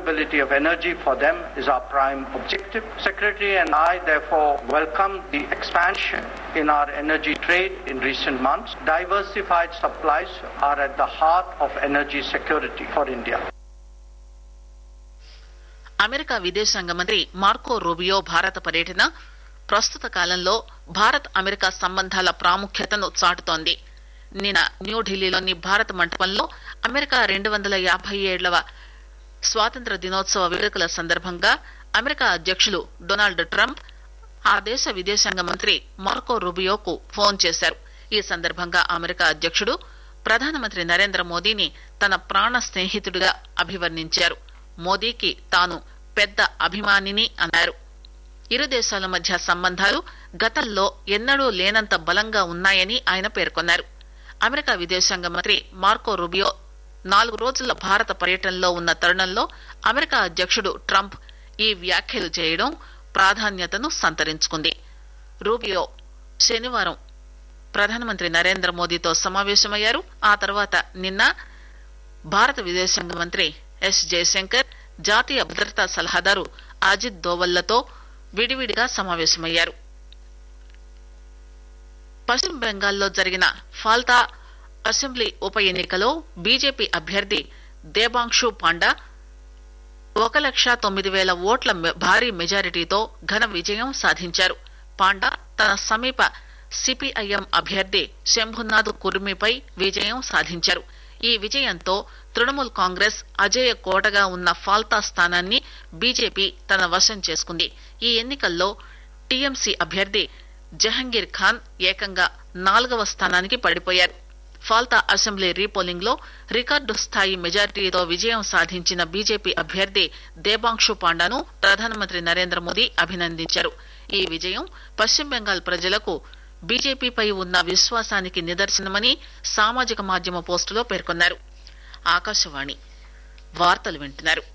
availability of energy for them is our prime objective. Secretary and I therefore welcome the expansion in our energy trade in recent months. Diversified supplies are at the heart of energy security for India. America విదేశాంగ మంత్రి Marco Rubio భారత పర్యటన ప్రస్తుత కాలంలో Bharat America సంబంధాల ప్రాముఖ్యతను చాటుతోంది నిన్న న్యూఢిల్లీలోని భారత మంటపంలో అమెరికా రెండు వందల యాభై ఏళ్లవ స్వాతంత్ర దినోత్సవ వేడుకల సందర్భంగా అమెరికా అధ్యక్షులు డొనాల్డ్ ట్రంప్ ఆ దేశ విదేశాంగ మంత్రి మార్కో రూబియోకు ఫోన్ చేశారు ఈ సందర్భంగా అమెరికా అధ్యక్షుడు ప్రధానమంత్రి నరేంద్ర మోదీని తన ప్రాణ స్నేహితుడిగా అభివర్ణించారు మోదీకి తాను పెద్ద అభిమానిని అన్నారు ఇరు దేశాల మధ్య సంబంధాలు గతంలో ఎన్నడూ లేనంత బలంగా ఉన్నాయని ఆయన పేర్కొన్నారు అమెరికా విదేశాంగ మంత్రి మార్కో రూబియో నాలుగు రోజుల భారత పర్యటనలో ఉన్న తరుణంలో అమెరికా అధ్యక్షుడు ట్రంప్ ఈ వ్యాఖ్యలు చేయడం ప్రాధాన్యతను సంతరించుకుంది రూబియో శనివారం ప్రధానమంత్రి నరేంద్ర మోదీతో సమావేశమయ్యారు ఆ తర్వాత నిన్న భారత విదేశాంగ మంత్రి ఎస్ జయశంకర్ జాతీయ భద్రతా సలహాదారు అజిత్ దోవల్లతో విడివిడిగా సమావేశమయ్యారు పశ్చిమ బెంగాల్లో జరిగిన ఫాల్తా అసెంబ్లీ ఉప ఎన్నికలో బీజేపీ అభ్యర్థి దేబాంక్షు పాండా ఒక లక్ష తొమ్మిది వేల ఓట్ల మె- భారీ మెజారిటీతో ఘన విజయం సాధించారు పాండా తన సమీప సిపిఐఎం అభ్యర్థి శంభునాథ్ కుర్మిపై విజయం సాధించారు ఈ విజయంతో తృణమూల్ కాంగ్రెస్ అజేయ కోటగా ఉన్న ఫాల్తా స్థానాన్ని బీజేపీ తన వశం చేసుకుంది ఈ ఎన్నికల్లో టీఎంసీ అభ్యర్థి జహంగీర్ ఖాన్ ఏకంగా నాలుగవ స్థానానికి పడిపోయారు ఫాల్తా అసెంబ్లీ రీపోలింగ్ లో రికార్డు స్థాయి మెజారిటీతో విజయం సాధించిన బీజేపీ అభ్యర్థి దేబాంక్షు పాండాను ప్రధానమంత్రి నరేంద్ర మోదీ అభినందించారు ఈ విజయం పశ్చిమ బెంగాల్ ప్రజలకు బీజేపీపై ఉన్న విశ్వాసానికి నిదర్శనమని సామాజిక మాధ్యమ పోస్టులో పేర్కొన్నారు ఆకాశవాణి వార్తలు వింటున్నారు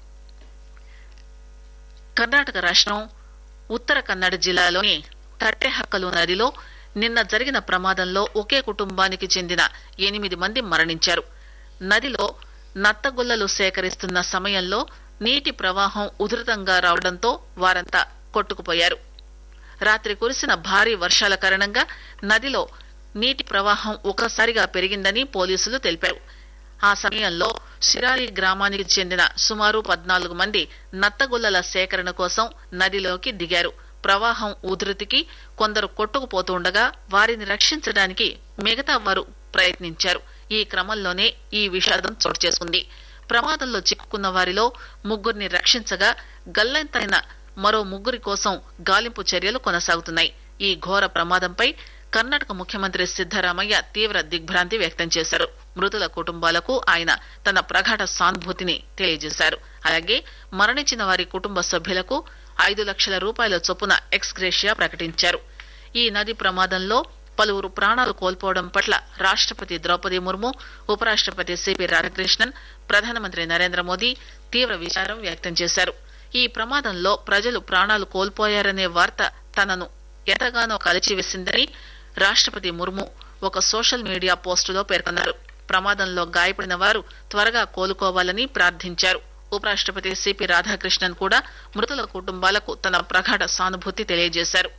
కర్ణాటక రాష్ట్రం ఉత్తర కన్నడ జిల్లాలోని తట్టెహక్కలు నదిలో నిన్న జరిగిన ప్రమాదంలో ఒకే కుటుంబానికి చెందిన ఎనిమిది మంది మరణించారు నదిలో నత్తగుల్లలు సేకరిస్తున్న సమయంలో నీటి ప్రవాహం ఉధృతంగా రావడంతో వారంతా కొట్టుకుపోయారు రాత్రి కురిసిన భారీ వర్షాల కారణంగా నదిలో నీటి ప్రవాహం ఒక్కసారిగా పెరిగిందని పోలీసులు తెలిపారు ఆ సమయంలో సిరారి గ్రామానికి చెందిన సుమారు పద్నాలుగు మంది నత్తగుల్లల సేకరణ కోసం నదిలోకి దిగారు ప్రవాహం ఉధృతికి కొందరు కొట్టుకుపోతుండగా వారిని రక్షించడానికి మిగతా వారు ప్రయత్నించారు ఈ క్రమంలోనే ఈ విషాదం చోటు చేసుకుంది ప్రమాదంలో చిక్కుకున్న వారిలో ముగ్గురిని రక్షించగా గల్లంతైన మరో ముగ్గురి కోసం గాలింపు చర్యలు కొనసాగుతున్నాయి ఈ ఘోర ప్రమాదంపై కర్ణాటక ముఖ్యమంత్రి సిద్దరామయ్య తీవ్ర దిగ్భ్రాంతి వ్యక్తం చేశారు మృతుల కుటుంబాలకు ఆయన తన ప్రగాఢ సానుభూతిని తెలియజేశారు అలాగే మరణించిన వారి కుటుంబ సభ్యులకు ఐదు లక్షల రూపాయల చొప్పున ఎక్స్గ్రేషియా ప్రకటించారు ఈ నది ప్రమాదంలో పలువురు ప్రాణాలు కోల్పోవడం పట్ల రాష్టపతి ద్రౌపది ముర్ము ఉపరాష్టపతి సిపి రాధాకృష్ణన్ ప్రధానమంత్రి నరేంద్ర మోదీ తీవ్ర విచారం వ్యక్తం చేశారు ఈ ప్రమాదంలో ప్రజలు ప్రాణాలు కోల్పోయారనే వార్త తనను ఎంతగానో కలిచివేసిందని రాష్టపతి ముర్ము ఒక సోషల్ మీడియా పోస్టులో పేర్కొన్నారు ప్రమాదంలో గాయపడిన వారు త్వరగా కోలుకోవాలని ప్రార్థించారు ఉపరాష్టపతి సిపి రాధాకృష్ణన్ కూడా మృతుల కుటుంబాలకు తన ప్రగాఢ సానుభూతి తెలియజేశారు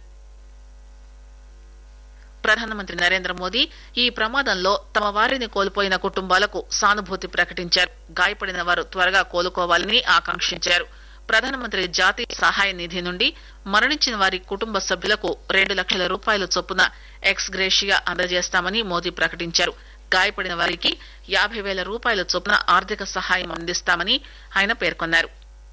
ప్రధానమంత్రి నరేంద్ర మోదీ ఈ ప్రమాదంలో తమ వారిని కోల్పోయిన కుటుంబాలకు సానుభూతి ప్రకటించారు గాయపడిన వారు త్వరగా కోలుకోవాలని ఆకాంక్షించారు ప్రధానమంత్రి జాతీయ సహాయ నిధి నుండి మరణించిన వారి కుటుంబ సభ్యులకు రెండు లక్షల రూపాయల చొప్పున ఎక్స్ గ్రేషియా అందజేస్తామని మోదీ ప్రకటించారు గాయపడిన వారికి యాభై వేల రూపాయల చొప్పున ఆర్థిక సహాయం అందిస్తామని ఆయన పేర్కొన్నారు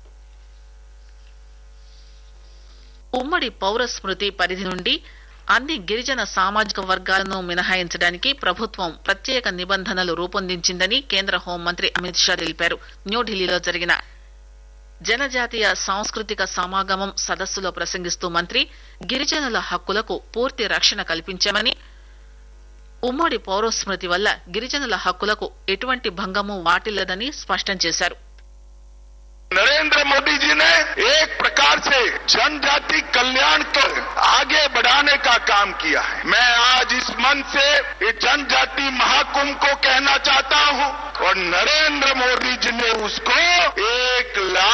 ఉమ్మడి పౌర స్మృతి పరిధి నుండి అన్ని గిరిజన సామాజిక వర్గాలను మినహాయించడానికి ప్రభుత్వం ప్రత్యేక నిబంధనలు రూపొందించిందని కేంద్ర హోంమంత్రి అమిత్ షా తెలిపారు న్యూఢిల్లీలో జరిగిన జనజాతీయ సాంస్కృతిక సమాగమం సదస్సులో ప్రసంగిస్తూ మంత్రి గిరిజనుల హక్కులకు పూర్తి రక్షణ కల్పించామని ఉమ్మడి పౌరస్మృతి వల్ల గిరిజనుల హక్కులకు ఎటువంటి భంగము వాటిల్లదని స్పష్టం చేశారు नरेंद्र मोदी जी ने एक प्रकार से जनजाति कल्याण को आगे बढ़ाने का काम किया है मैं आज इस मन से ये जनजाति महाकुंभ को कहना चाहता हूं और नरेंद्र मोदी जी ने उसको एक लाख